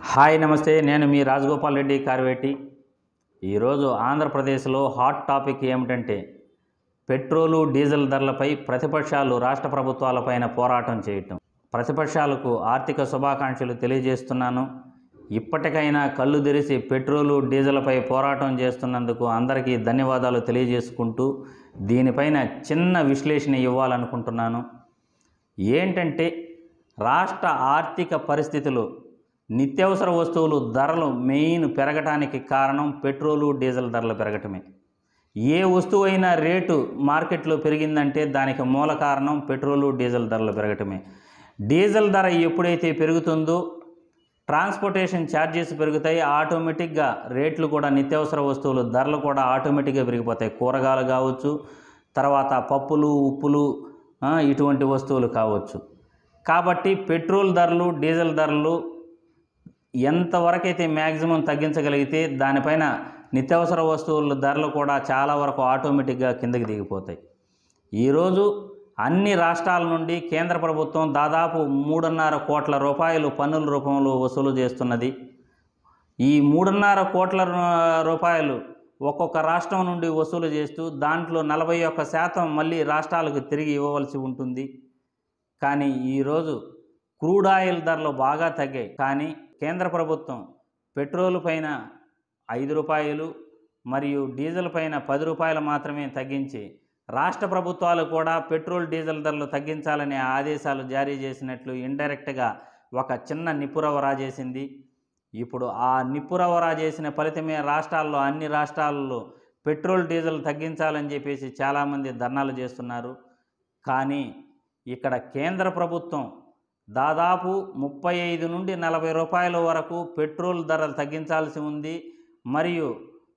hi నమస్తే నేను మీ రాజగోపాల్ రెడ్డి కార్వేటి ఈరోజు ఆంధ్రప్రదేశ్లో హాట్ టాపిక్ ఏమిటంటే పెట్రోలు డీజిల్ ధరలపై ప్రతిపక్షాలు రాష్ట్ర ప్రభుత్వాలపైన పోరాటం చేయటం ప్రతిపక్షాలకు ఆర్థిక శుభాకాంక్షలు తెలియజేస్తున్నాను ఇప్పటికైనా కళ్ళు తెరిచి పెట్రోలు డీజిల్పై పోరాటం చేస్తున్నందుకు అందరికీ ధన్యవాదాలు తెలియజేసుకుంటూ దీనిపైన చిన్న విశ్లేషణ ఇవ్వాలనుకుంటున్నాను ఏంటంటే రాష్ట్ర ఆర్థిక పరిస్థితులు నిత్యావసర వస్తువులు ధరలు మెయిన్ పెరగటానికి కారణం పెట్రోలు డీజిల్ ధరలు పెరగటమే ఏ వస్తువు అయినా రేటు మార్కెట్లో పెరిగిందంటే దానికి మూల కారణం పెట్రోలు డీజిల్ ధరలు పెరగటమే డీజిల్ ధర ఎప్పుడైతే పెరుగుతుందో ట్రాన్స్పోర్టేషన్ ఛార్జెస్ పెరుగుతాయి ఆటోమేటిక్గా రేట్లు కూడా నిత్యావసర వస్తువులు ధరలు కూడా ఆటోమేటిక్గా పెరిగిపోతాయి కూరగాయలు కావచ్చు తర్వాత పప్పులు ఉప్పులు ఆ, ఇటువంటి వస్తువులు కావచ్చు కాబట్టి పెట్రోల్ ధరలు డీజిల్ ధరలు ఎంతవరకైతే మ్యాక్సిమం తగ్గించగలిగితే దానిపైన నిత్యావసర వస్తువుల ధరలు కూడా చాలా వరకు ఆటోమేటిక్గా కిందకి దిగిపోతాయి ఈరోజు అన్ని రాష్ట్రాల నుండి కేంద్ర ప్రభుత్వం దాదాపు మూడున్నర కోట్ల రూపాయలు పన్నుల రూపంలో వసూలు చేస్తున్నది ఈ మూడున్నర కోట్ల రూ- రూపాయలు ఒక్కొక్క రాష్ట్రం నుండి వసూలు చేస్తూ దాంట్లో నలభై ఒక్క శాతం మళ్ళీ రాష్ట్రాలకు తిరిగి ఇవ్వవలసి ఉంటుంది కానీ ఈరోజు క్రూడ్ ఆయిల్ ధరలు బాగా తగ్గాయి కానీ కేంద్ర ప్రభుత్వం పెట్రోల్ పైన ఐదు రూపాయలు మరియు డీజిల్ పైన పది రూపాయలు మాత్రమే తగ్గించి రాష్ట్ర ప్రభుత్వాలు కూడా పెట్రోల్ డీజిల్ ధరలు తగ్గించాలనే ఆదేశాలు జారీ చేసినట్లు ఇండైరెక్ట్గా ఒక చిన్న నిపురవ రాజేసింది ఇప్పుడు ఆ నిపురవరా చేసిన ఫలితమే రాష్ట్రాల్లో అన్ని రాష్ట్రాల్లో పెట్రోల్ డీజిల్ తగ్గించాలని చెప్పేసి చాలామంది ధర్నాలు చేస్తున్నారు కానీ ఇక్కడ కేంద్ర ప్రభుత్వం దాదాపు ముప్పై ఐదు నుండి నలభై రూపాయల వరకు పెట్రోల్ ధరలు తగ్గించాల్సి ఉంది మరియు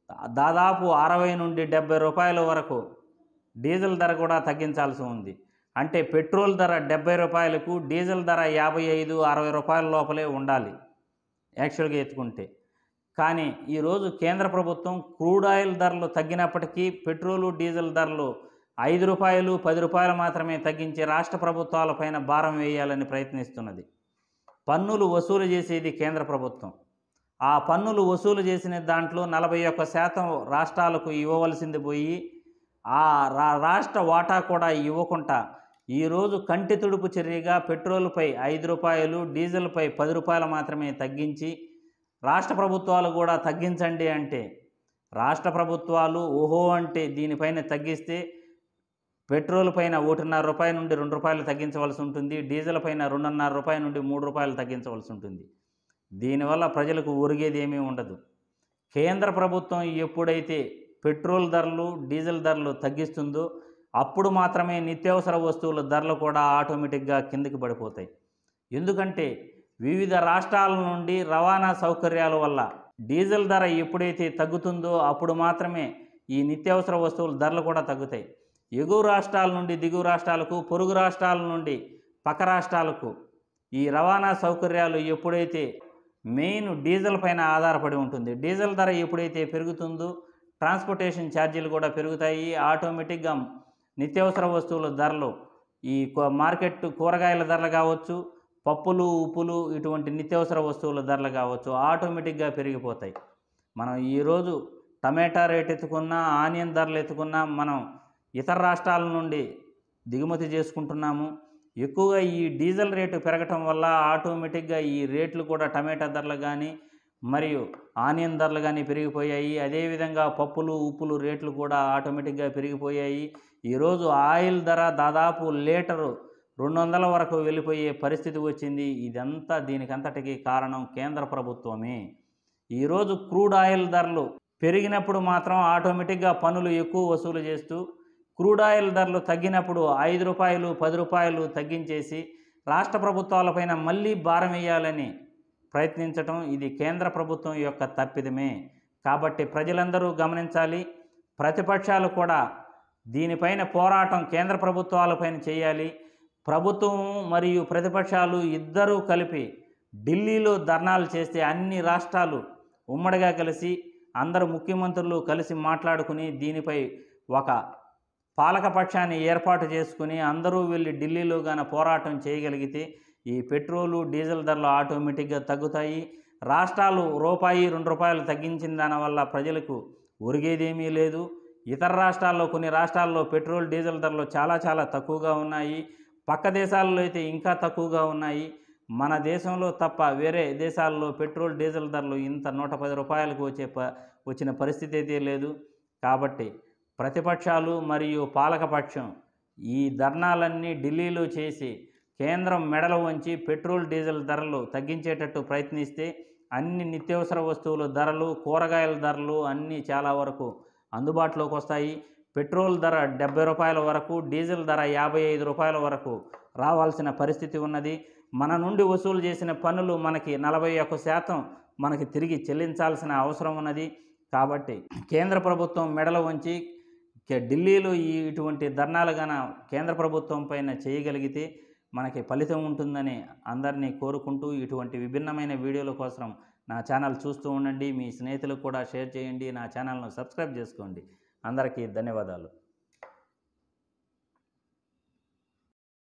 దాదాపు అరవై నుండి డెబ్బై రూపాయల వరకు డీజిల్ ధర కూడా తగ్గించాల్సి ఉంది అంటే పెట్రోల్ ధర డెబ్బై రూపాయలకు డీజిల్ ధర యాభై ఐదు అరవై రూపాయల లోపలే ఉండాలి యాక్చువల్గా ఎత్తుకుంటే కానీ ఈరోజు కేంద్ర ప్రభుత్వం క్రూడ్ ఆయిల్ ధరలు తగ్గినప్పటికీ పెట్రోలు డీజిల్ ధరలు ఐదు రూపాయలు పది రూపాయలు మాత్రమే తగ్గించి రాష్ట్ర ప్రభుత్వాలపైన భారం వేయాలని ప్రయత్నిస్తున్నది పన్నులు వసూలు చేసేది కేంద్ర ప్రభుత్వం ఆ పన్నులు వసూలు చేసిన దాంట్లో నలభై ఒక్క శాతం రాష్ట్రాలకు ఇవ్వవలసింది పోయి ఆ రా రాష్ట్ర వాటా కూడా ఇవ్వకుండా ఈరోజు కంటి తుడుపు చర్యగా పెట్రోల్పై ఐదు రూపాయలు డీజిల్పై పది రూపాయలు మాత్రమే తగ్గించి రాష్ట్ర ప్రభుత్వాలు కూడా తగ్గించండి అంటే రాష్ట్ర ప్రభుత్వాలు ఓహో అంటే దీనిపైన తగ్గిస్తే పెట్రోల్ పైన ఒకటిన్నర రూపాయల నుండి రెండు రూపాయలు తగ్గించవలసి ఉంటుంది డీజిల్ పైన రెండున్నర రూపాయల నుండి మూడు రూపాయలు తగ్గించవలసి ఉంటుంది దీనివల్ల ప్రజలకు ఒరిగేది ఏమీ ఉండదు కేంద్ర ప్రభుత్వం ఎప్పుడైతే పెట్రోల్ ధరలు డీజిల్ ధరలు తగ్గిస్తుందో అప్పుడు మాత్రమే నిత్యావసర వస్తువుల ధరలు కూడా ఆటోమేటిక్గా కిందకి పడిపోతాయి ఎందుకంటే వివిధ రాష్ట్రాల నుండి రవాణా సౌకర్యాల వల్ల డీజిల్ ధర ఎప్పుడైతే తగ్గుతుందో అప్పుడు మాత్రమే ఈ నిత్యావసర వస్తువుల ధరలు కూడా తగ్గుతాయి ఎగువ రాష్ట్రాల నుండి దిగువ రాష్ట్రాలకు పొరుగు రాష్ట్రాల నుండి పక్క రాష్ట్రాలకు ఈ రవాణా సౌకర్యాలు ఎప్పుడైతే మెయిన్ డీజిల్ పైన ఆధారపడి ఉంటుంది డీజిల్ ధర ఎప్పుడైతే పెరుగుతుందో ట్రాన్స్పోర్టేషన్ ఛార్జీలు కూడా పెరుగుతాయి ఆటోమేటిక్గా నిత్యావసర వస్తువుల ధరలు ఈ కూ- మార్కెట్ కూరగాయల ధరలు కావచ్చు పప్పులు ఉప్పులు ఇటువంటి నిత్యావసర వస్తువుల ధరలు కావచ్చు ఆటోమేటిక్గా పెరిగిపోతాయి మనం ఈరోజు టమాటా రేట్ ఎత్తుకున్నా ఆనియన్ ధరలు ఎత్తుకున్నా మనం ఇతర రాష్ట్రాల నుండి దిగుమతి చేసుకుంటున్నాము ఎక్కువగా ఈ డీజిల్ రేటు పెరగటం వల్ల ఆటోమేటిక్గా ఈ రేట్లు కూడా టమాటా ధరలు కానీ మరియు ఆనియన్ ధరలు కానీ పెరిగిపోయాయి అదేవిధంగా పప్పులు ఉప్పులు రేట్లు కూడా ఆటోమేటిక్గా పెరిగిపోయాయి ఈరోజు ఆయిల్ ధర దాదాపు లీటరు రెండు వందల వరకు వెళ్ళిపోయే పరిస్థితి వచ్చింది ఇదంతా దీనికంతటికి కారణం కేంద్ర ప్రభుత్వమే ఈరోజు క్రూడ్ ఆయిల్ ధరలు పెరిగినప్పుడు మాత్రం ఆటోమేటిక్గా పన్నులు ఎక్కువ వసూలు చేస్తూ క్రూడ్ ఆయిల్ ధరలు తగ్గినప్పుడు ఐదు రూపాయలు పది రూపాయలు తగ్గించేసి రాష్ట్ర ప్రభుత్వాలపైన మళ్ళీ భారం వేయాలని ప్రయత్నించటం ఇది కేంద్ర ప్రభుత్వం యొక్క తప్పిదమే కాబట్టి ప్రజలందరూ గమనించాలి ప్రతిపక్షాలు కూడా దీనిపైన పోరాటం కేంద్ర ప్రభుత్వాలపైన చేయాలి ప్రభుత్వం మరియు ప్రతిపక్షాలు ఇద్దరూ కలిపి ఢిల్లీలో ధర్నాలు చేస్తే అన్ని రాష్ట్రాలు ఉమ్మడిగా కలిసి అందరు ముఖ్యమంత్రులు కలిసి మాట్లాడుకుని దీనిపై ఒక పాలకపక్షాన్ని ఏర్పాటు చేసుకుని అందరూ వెళ్ళి ఢిల్లీలో గాన పోరాటం చేయగలిగితే ఈ పెట్రోలు డీజిల్ ధరలు ఆటోమేటిక్గా తగ్గుతాయి రాష్ట్రాలు రూపాయి రెండు రూపాయలు తగ్గించిన దానివల్ల ప్రజలకు ఒరిగేదేమీ లేదు ఇతర రాష్ట్రాల్లో కొన్ని రాష్ట్రాల్లో పెట్రోల్ డీజిల్ ధరలు చాలా చాలా తక్కువగా ఉన్నాయి పక్క దేశాల్లో అయితే ఇంకా తక్కువగా ఉన్నాయి మన దేశంలో తప్ప వేరే దేశాల్లో పెట్రోల్ డీజిల్ ధరలు ఇంత నూట పది రూపాయలకు వచ్చే ప వచ్చిన పరిస్థితి అయితే లేదు కాబట్టి ప్రతిపక్షాలు మరియు పాలకపక్షం ఈ ధర్నాలన్నీ ఢిల్లీలో చేసి కేంద్రం మెడలు వంచి పెట్రోల్ డీజిల్ ధరలు తగ్గించేటట్టు ప్రయత్నిస్తే అన్ని నిత్యావసర వస్తువుల ధరలు కూరగాయల ధరలు అన్నీ చాలా వరకు అందుబాటులోకి వస్తాయి పెట్రోల్ ధర డెబ్బై రూపాయల వరకు డీజిల్ ధర యాభై ఐదు రూపాయల వరకు రావాల్సిన పరిస్థితి ఉన్నది మన నుండి వసూలు చేసిన పన్నులు మనకి నలభై ఒక్క శాతం మనకి తిరిగి చెల్లించాల్సిన అవసరం ఉన్నది కాబట్టి కేంద్ర ప్రభుత్వం మెడలు వంచి కే- ఢిల్లీలో ఈ ఇటువంటి ధర్నాలు గన కేంద్ర ప్రభుత్వం పైన చేయగలిగితే మనకి ఫలితం ఉంటుందని అందరినీ కోరుకుంటూ ఇటువంటి విభిన్నమైన వీడియోల కోసం నా ఛానల్ చూస్తూ ఉండండి మీ స్నేహితులకు కూడా షేర్ చేయండి నా ఛానల్ను సబ్స్క్రైబ్ చేసుకోండి అందరికీ ధన్యవాదాలు